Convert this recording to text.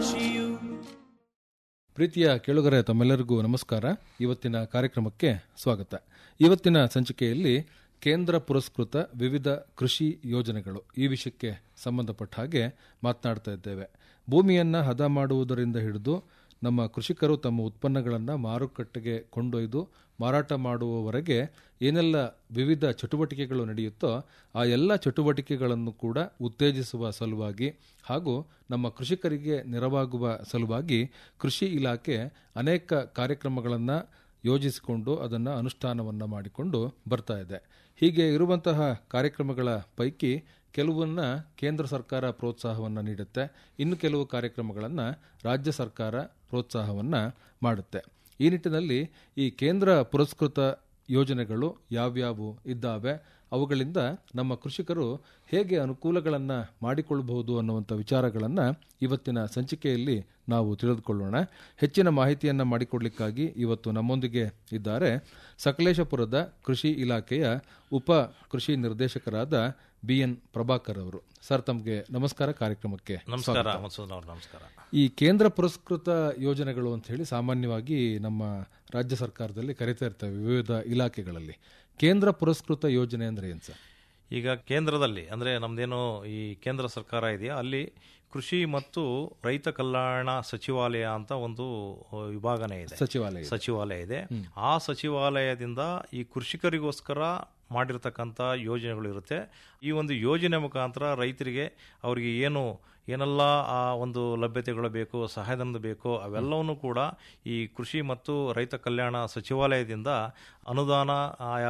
ಕೃಷಿಯು ಪ್ರೀತಿಯ ಕೇಳುಗರೆ ತಮ್ಮೆಲ್ಲರಿಗೂ ನಮಸ್ಕಾರ ಇವತ್ತಿನ ಕಾರ್ಯಕ್ರಮಕ್ಕೆ ಸ್ವಾಗತ ಇವತ್ತಿನ ಸಂಚಿಕೆಯಲ್ಲಿ ಕೇಂದ್ರ ಪುರಸ್ಕೃತ ವಿವಿಧ ಕೃಷಿ ಯೋಜನೆಗಳು ಈ ವಿಷಯಕ್ಕೆ ಸಂಬಂಧಪಟ್ಟ ಹಾಗೆ ಮಾತನಾಡ್ತಾ ಇದ್ದೇವೆ ಭೂಮಿಯನ್ನು ಹದ ಮಾಡುವುದರಿಂದ ಹಿಡಿದು ನಮ್ಮ ಕೃಷಿಕರು ತಮ್ಮ ಉತ್ಪನ್ನಗಳನ್ನು ಮಾರುಕಟ್ಟೆಗೆ ಕೊಂಡೊಯ್ದು ಮಾರಾಟ ಮಾಡುವವರೆಗೆ ಏನೆಲ್ಲ ವಿವಿಧ ಚಟುವಟಿಕೆಗಳು ನಡೆಯುತ್ತೋ ಆ ಎಲ್ಲ ಚಟುವಟಿಕೆಗಳನ್ನು ಕೂಡ ಉತ್ತೇಜಿಸುವ ಸಲುವಾಗಿ ಹಾಗೂ ನಮ್ಮ ಕೃಷಿಕರಿಗೆ ನೆರವಾಗುವ ಸಲುವಾಗಿ ಕೃಷಿ ಇಲಾಖೆ ಅನೇಕ ಕಾರ್ಯಕ್ರಮಗಳನ್ನು ಯೋಜಿಸಿಕೊಂಡು ಅದನ್ನು ಅನುಷ್ಠಾನವನ್ನು ಮಾಡಿಕೊಂಡು ಬರ್ತಾ ಇದೆ ಹೀಗೆ ಇರುವಂತಹ ಕಾರ್ಯಕ್ರಮಗಳ ಪೈಕಿ ಕೆಲವನ್ನ ಕೇಂದ್ರ ಸರ್ಕಾರ ಪ್ರೋತ್ಸಾಹವನ್ನು ನೀಡುತ್ತೆ ಇನ್ನು ಕೆಲವು ಕಾರ್ಯಕ್ರಮಗಳನ್ನು ರಾಜ್ಯ ಸರ್ಕಾರ ಪ್ರೋತ್ಸಾಹವನ್ನು ಮಾಡುತ್ತೆ ಈ ನಿಟ್ಟಿನಲ್ಲಿ ಈ ಕೇಂದ್ರ ಪುರಸ್ಕೃತ ಯೋಜನೆಗಳು ಯಾವ್ಯಾವು ಇದ್ದಾವೆ ಅವುಗಳಿಂದ ನಮ್ಮ ಕೃಷಿಕರು ಹೇಗೆ ಅನುಕೂಲಗಳನ್ನು ಮಾಡಿಕೊಳ್ಳಬಹುದು ಅನ್ನುವಂಥ ವಿಚಾರಗಳನ್ನು ಇವತ್ತಿನ ಸಂಚಿಕೆಯಲ್ಲಿ ನಾವು ತಿಳಿದುಕೊಳ್ಳೋಣ ಹೆಚ್ಚಿನ ಮಾಹಿತಿಯನ್ನು ಮಾಡಿಕೊಡ್ಲಿಕ್ಕಾಗಿ ಇವತ್ತು ನಮ್ಮೊಂದಿಗೆ ಇದ್ದಾರೆ ಸಕಲೇಶಪುರದ ಕೃಷಿ ಇಲಾಖೆಯ ಉಪ ಕೃಷಿ ನಿರ್ದೇಶಕರಾದ ಬಿ ಎನ್ ಪ್ರಭಾಕರ್ ಅವರು ಸರ್ ತಮಗೆ ನಮಸ್ಕಾರ ಕಾರ್ಯಕ್ರಮಕ್ಕೆ ನಮಸ್ಕಾರ ಮಸೂದ್ ಅವ್ರ ನಮಸ್ಕಾರ ಈ ಕೇಂದ್ರ ಪುರಸ್ಕೃತ ಯೋಜನೆಗಳು ಅಂತ ಹೇಳಿ ಸಾಮಾನ್ಯವಾಗಿ ನಮ್ಮ ರಾಜ್ಯ ಸರ್ಕಾರದಲ್ಲಿ ಕರಿತಾ ಇರ್ತವೆ ವಿವಿಧ ಇಲಾಖೆಗಳಲ್ಲಿ ಕೇಂದ್ರ ಪುರಸ್ಕೃತ ಯೋಜನೆ ಅಂದ್ರೆ ಏನ್ ಸರ್ ಈಗ ಕೇಂದ್ರದಲ್ಲಿ ಅಂದ್ರೆ ನಮ್ದೇನು ಈ ಕೇಂದ್ರ ಸರ್ಕಾರ ಇದೆಯಾ ಅಲ್ಲಿ ಕೃಷಿ ಮತ್ತು ರೈತ ಕಲ್ಯಾಣ ಸಚಿವಾಲಯ ಅಂತ ಒಂದು ವಿಭಾಗನೇ ಇದೆ ಸಚಿವಾಲಯ ಇದೆ. ಸಚಿವಾಲಯ ಇದೆ ಆ ಸಚಿವಾಲಯದಿಂದ ಈ ಕೃಷಿಕರಿಗೋಸ್ಕರ ಮಾಡಿರ್ತಕ್ಕಂಥ ಯೋಜನೆಗಳು ಇರುತ್ತೆ ಈ ಒಂದು ಯೋಜನೆ ಮುಖಾಂತರ ರೈತರಿಗೆ ಅವರಿಗೆ ಏನು ಏನೆಲ್ಲ ಆ ಒಂದು ಲಭ್ಯತೆಗಳು ಬೇಕು ಸಹಾಯಧನ ಬೇಕು ಅವೆಲ್ಲವನ್ನು ಕೂಡ ಈ ಕೃಷಿ ಮತ್ತು ರೈತ ಕಲ್ಯಾಣ ಸಚಿವಾಲಯದಿಂದ ಅನುದಾನ ಆಯಾ